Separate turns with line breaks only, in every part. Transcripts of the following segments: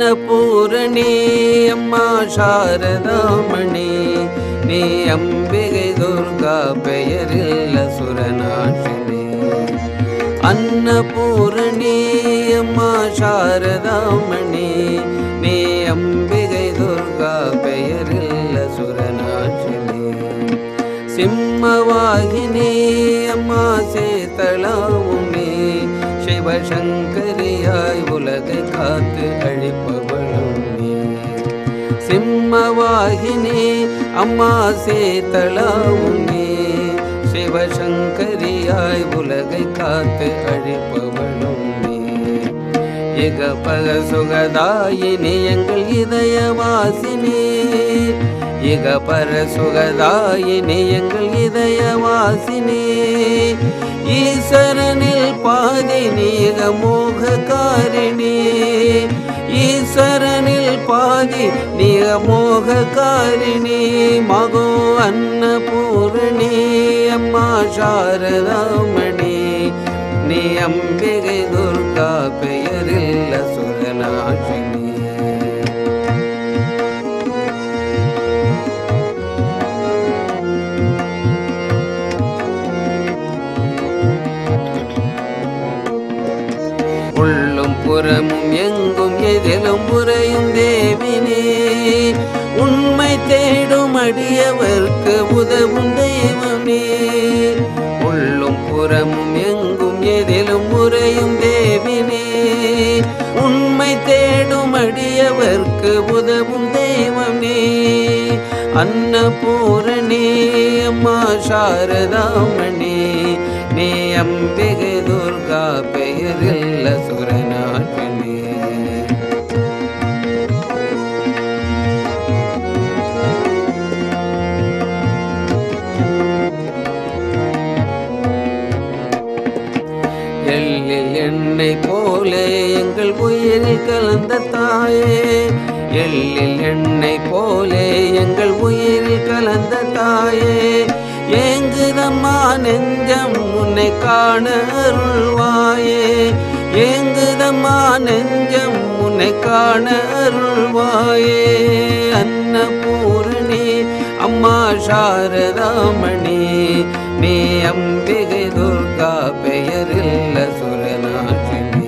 அன்னபூரணி அம்மா சாரதாமணி நீ அம்பிகை துர்கா பெயரில் சுரநாசினி அன்னபூரணி அம்மா சாரதாமணி நீ அம்பிகை துர்கா பெயரில் சுரநாசினி சிம்மவாகினி அம்மா சேத்தளாவுமே சிவசங்கரியாய் உலகை காத்து அழிப்பவளும் நீ சிம்மவாகினி அம்மா சேத்தளாவும் நீ சிவசங்கரியாய் உலகை காத்து அழிப்பவளும் நீ இகபக சுகதாயினி எங்கள் இதயவாசினி இகபர சுகதாயினி எங்கள் இதயவாசினி ஈஸ்வரனில் பாதி நீக மோககாரிணி ஈஸ்வரனில் பாதி நீக மோககாரிணி மகோ அன்னபூரணி அம்மா சாரதாமணி நீ அம்பிகை துர்கா பெயரில் சுரநாசினி உள்ளும் புறமும் எங்கும் எதிலும் புறையும் தேவினே உண்மை தேடும் அடியவர்க்கு உதவும் தெய்வமே உள்ளும் புறமும் எங்கும் எதிலும் முறையும் தேவினே உண்மை தேடும் அடியவர்க்கு உதவும் தெய்வமே அன்னபூரணி அம்மா சாரதாமணி நீ அம்பிகை துர்கா பெயரில் சுரநாட்டினே எள்ளில் எண்ணெய் போலே எங்கள் உயிரில் கலந்த தாயே எள்ளில் எண்ணெய் போலே எங்கள் உயிரில் கலந்த தாயே ஏங்குதம்மா நெஞ்சம் உன்னை காண அருள்வாயே ஏங்குதம்மா நெஞ்சம் உன்னை காண அருள்வாயே அன்னபூரணி அம்மா சாரதாமணி நீ அம்பிகை துர்கா பெயரில் சுரநாசினி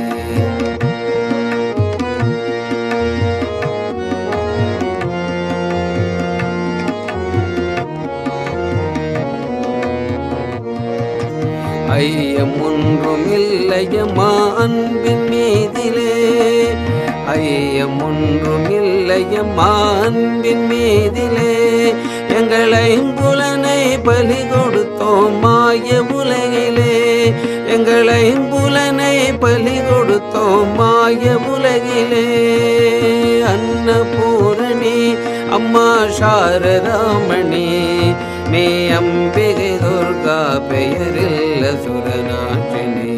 ஐயம் ஒன்றும் இல்லையம்மா அன்பின் மீதிலே ஐயம் ஒன்றும் இல்லையம்மா அன்பின் மீதிலே எங்களை புலனை பலி கொடுத்தோம் மாய உலகிலே எங்களை புலனை பலி கொடுத்தோம் மாய உலகிலே அன்னபூரணி அம்மா சாரதாமணி நீ அம்பிகை துர்கா பெயரில் சுரநாட்டினி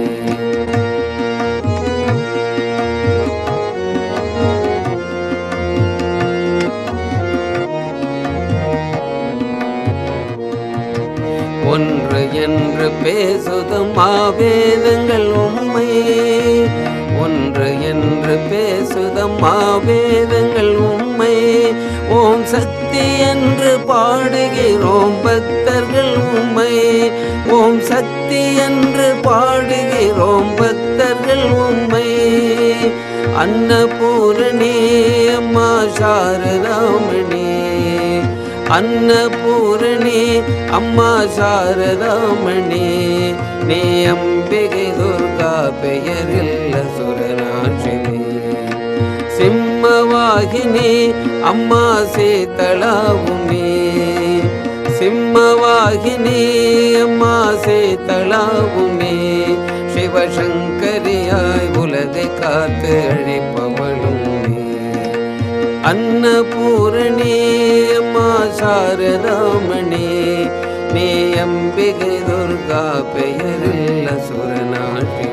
ஒன்று என்று பேசுதும் ஆவேதங்கள் உண்மை ஒன்று என்று பேசுதம் ஆவேதங்கள் உண்மை ஓம் சக்தி என்று பாடுகிறோம் பக்தர்கள் உண்மை ஓம் சக்தி என்று பாடுகிறோம் பக்தர்கள் உண்மை அன்னபூரணி அம்மா சாரதாமணி அன்னபூரணி அம்மா சாரதாமணி நீ அம்பிகை துர்கா பெயரில் சுரநாசினி சிம்மவாகினி அம்மா சீதளாவுமே சிம்மவாகினி அம்மா சீதளாவுமே சிவசங்கரியாய் உலகை காத்து அழிப்பவளும் நீ. அன்னபூரணி அம்மா சாரதாமணி நீ அம்பிகை துர்கா பெயரில் சுரநாட்டி